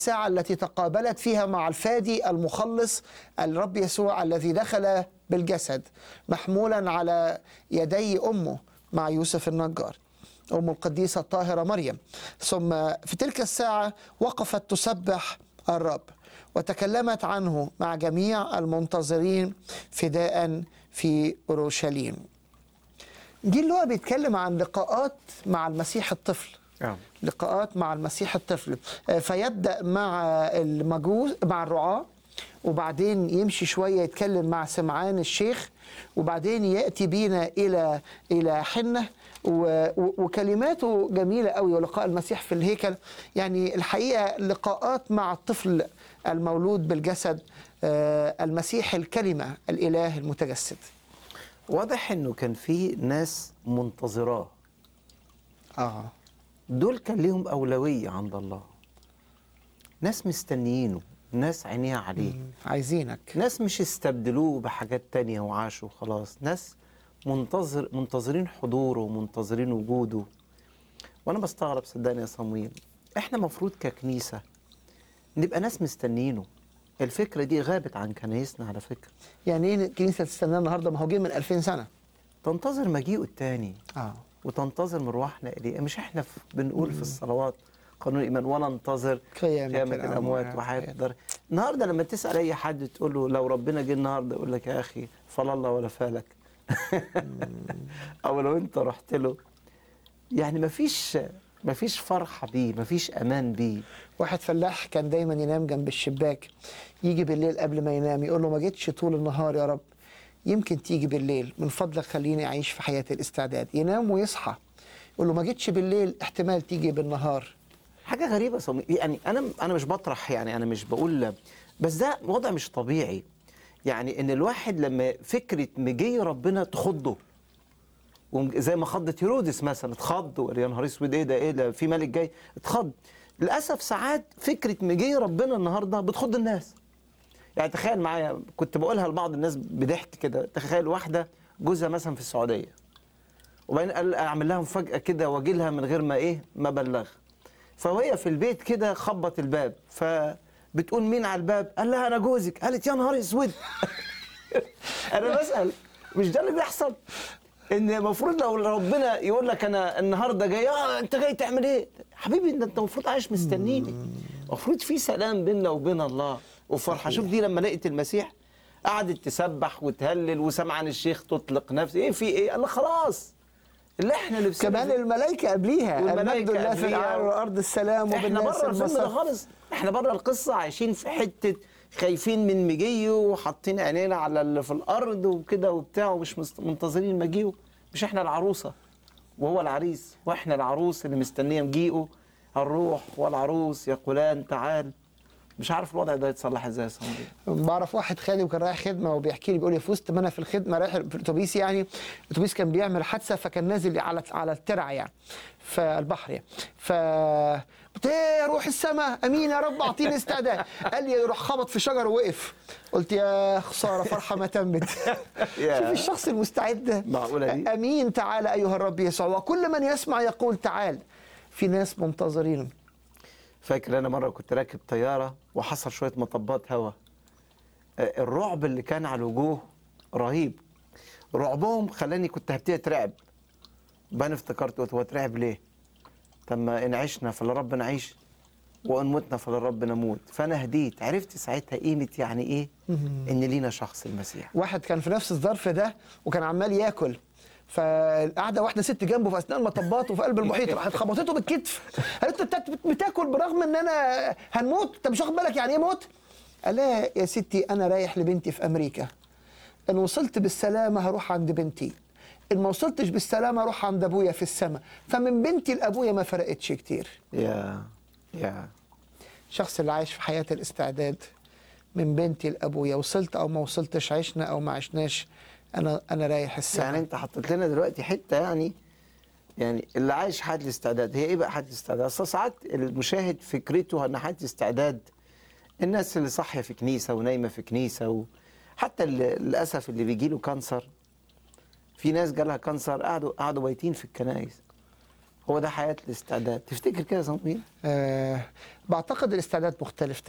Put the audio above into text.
الساعة التي تقابلت فيها مع الفادي المخلص الرب يسوع الذي دخل بالجسد محمولا على يدي أمه مع يوسف النجار أم القديسة الطاهرة مريم ثم في تلك الساعة وقفت تسبح الرب وتكلمت عنه مع جميع المنتظرين فداء في أورشليم دي اللي هو بيتكلم عن لقاءات مع المسيح الطفل آه. لقاءات مع المسيح الطفل آه، فيبدا مع المجوس مع الرعاه وبعدين يمشي شويه يتكلم مع سمعان الشيخ وبعدين ياتي بينا الى الى حنه و- و- وكلماته جميله قوي ولقاء المسيح في الهيكل يعني الحقيقه لقاءات مع الطفل المولود بالجسد آه، المسيح الكلمه الاله المتجسد واضح انه كان في ناس منتظراه اه دول كان ليهم أولوية عند الله ناس مستنيينه ناس عينيها عليه عايزينك ناس مش استبدلوه بحاجات تانية وعاشوا خلاص ناس منتظر منتظرين حضوره ومنتظرين وجوده وانا بستغرب صدقني يا صمويل احنا مفروض ككنيسة نبقى ناس مستنيينه الفكرة دي غابت عن كنايسنا على فكرة يعني ايه الكنيسه تستناه النهارده ما هو جه من 2000 سنه تنتظر مجيئه التاني اه وتنتظر مروحنا إليه مش احنا في بنقول في الصلوات قانون الإيمان ولا ننتظر قيامة قيامة الأموات. الأموات وحياة الدار النهاردة لما تسأل أي حد تقول له لو ربنا جه النهاردة يقول لك يا أخي فلا الله ولا فالك أو لو أنت رحت له يعني مفيش مفيش فرحة بيه مفيش أمان بيه واحد فلاح كان دايما ينام جنب الشباك يجي بالليل قبل ما ينام يقول له ما جيتش طول النهار يا رب يمكن تيجي بالليل من فضلك خليني اعيش في حياه الاستعداد ينام ويصحى يقول له ما جيتش بالليل احتمال تيجي بالنهار حاجة غريبة صمي... يعني أنا أنا مش بطرح يعني أنا مش بقول بس ده وضع مش طبيعي يعني إن الواحد لما فكرة مجي ربنا تخضه وم- زي ما خضت هيرودس مثلا اتخض وقال يا نهار اسود ايه ده ايه ده في ملك جاي اتخض للاسف ساعات فكره مجي ربنا النهارده بتخض الناس يعني تخيل معايا كنت بقولها لبعض الناس بضحك كده تخيل واحده جوزها مثلا في السعوديه وبعدين قال اعمل لها مفاجاه كده واجي لها من غير ما ايه ما بلغ فوهي في البيت كده خبط الباب فبتقول مين على الباب قال لها انا جوزك قالت يا نهار اسود انا بسال مش ده اللي بيحصل ان المفروض لو ربنا يقول لك انا النهارده جاي اه انت جاي تعمل ايه حبيبي ده انت المفروض عايش مستنيني المفروض في سلام بيننا وبين الله وفرحه شوف دي لما لقيت المسيح قعدت تسبح وتهلل وسمعان الشيخ تطلق نفسي ايه في ايه قال لك خلاص اللي احنا لبسنا كمان فيه. الملائكه قبليها والملائكة المجد لله في قبليها. الأعلى والارض السلام احنا وبالناس بره الفيلم ده المسر خالص احنا بره القصه عايشين في حته خايفين من مجيه وحاطين عينينا على اللي في الارض وكده وبتاع ومش مست- منتظرين مجيه مش احنا العروسه وهو العريس واحنا العروس اللي مستنيه مجيئه الروح والعروس يقولان تعال مش عارف الوضع ده يتصلح ازاي يا صندوق بعرف واحد خالي وكان رايح خدمه وبيحكي لي بيقول لي في وسط ما انا في الخدمه رايح في الاتوبيس يعني الاتوبيس كان بيعمل حادثه فكان نازل على على الترع يعني فالبحر يعني ف قلت ايه روح السماء امين يا رب اعطيني استعداد قال لي روح خبط في شجر ووقف قلت يا خساره فرحه ما تمت يا. شوف الشخص المستعد ده معقولة دي؟ امين تعال ايها الرب يسوع وكل من يسمع يقول تعال في ناس منتظرين فاكر انا مره كنت راكب طياره وحصل شويه مطبات هوا آه، الرعب اللي كان على الوجوه رهيب رعبهم خلاني كنت هبتدي اترعب بقى افتكرت قلت هو اترعب ليه؟ طب ما ان عشنا فلرب نعيش وان متنا فلرب نموت فانا هديت عرفت ساعتها قيمه يعني ايه ان لينا شخص المسيح واحد كان في نفس الظرف ده وكان عمال ياكل فقاعده واحده ست جنبه في اثناء المطبات وفي قلب المحيط راحت خبطته بالكتف قالت له انت بت- بتاكل برغم ان انا هنموت انت مش واخد بالك يعني ايه موت؟ قال لها يا ستي انا رايح لبنتي في امريكا ان وصلت بالسلامه هروح عند بنتي ان ما وصلتش بالسلامه اروح عند ابويا في السماء فمن بنتي لابويا ما فرقتش كتير يا يا الشخص اللي عايش في حياة الاستعداد من بنتي لأبويا وصلت أو ما وصلتش عشنا أو ما عشناش أنا أنا رايح السماء يعني انت حطيت لنا دلوقتي حته يعني يعني اللي عايش حاله الاستعداد هي ايه بقى حاله الاستعداد؟ اصل ساعات المشاهد فكرته ان حاله الاستعداد الناس اللي صاحيه في كنيسه ونايمه في كنيسه و حتى اللي للاسف اللي بيجي له كانسر في ناس جالها كانسر قعدوا قعدوا بايتين في الكنائس هو ده حياه الاستعداد تفتكر كده يا صمويل آه بعتقد الاستعداد مختلف